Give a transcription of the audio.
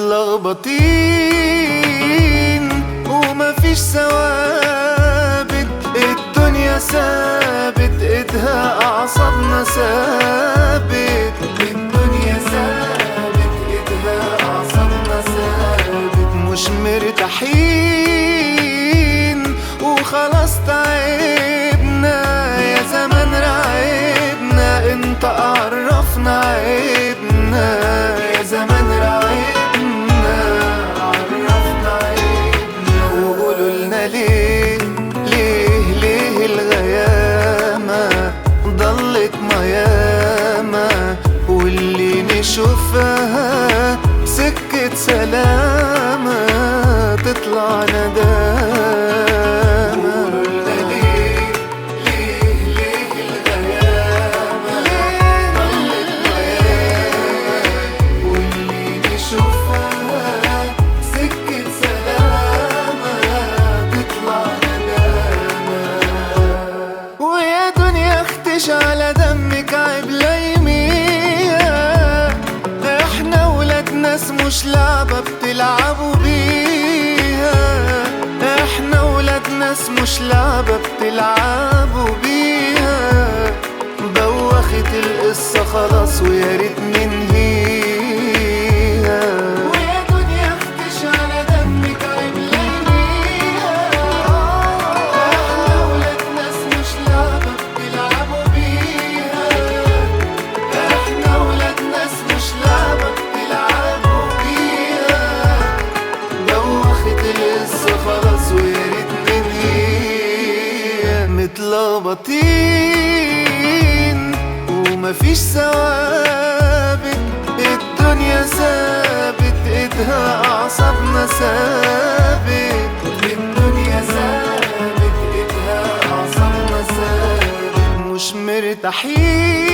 متلخبطين ومفيش ثوابت الدنيا ثابت ايدها اعصابنا ثابت الدنيا ثابت ايدها اعصابنا ثابت مش مرتاحين وخلاص تعبنا يا زمان رعبنا انت عرفنا عيبنا يا زمان رعبنا عرفنا عيبنا وقولوا لنا ليه ليه ليه الغيامة ضلت ميامة واللي نشوفها سكة سلامة تطلع ندامة قولوا لنا ليه ليه ليه الغيامة ضلت ميامة واللي نشوفها سكة سلامة تطلع ندامة ويا دنيا اختش على دمك عيب لايميها احنا ولاد ناس مش لعبة بتلعبوا بيها احنا ولاد ناس مش لعبة بتلعبوا بيها بوخت القصة خلاص ويا ريت ننهيها ويا دنيا اختش على دمك عيب لايميها احنا ولاد ناس مش لعبة بتلعبوا بيها احنا ولاد ناس مش لعبة بتلعبوا بيها دوخت القصة خلاص ويا ريت ننهيها متلخبطين ومفيش ثوابت الدنيا ثابت ايدها اعصابنا ثابت الدنيا ثابت ايدها اعصابنا ثابت مش مرتاحين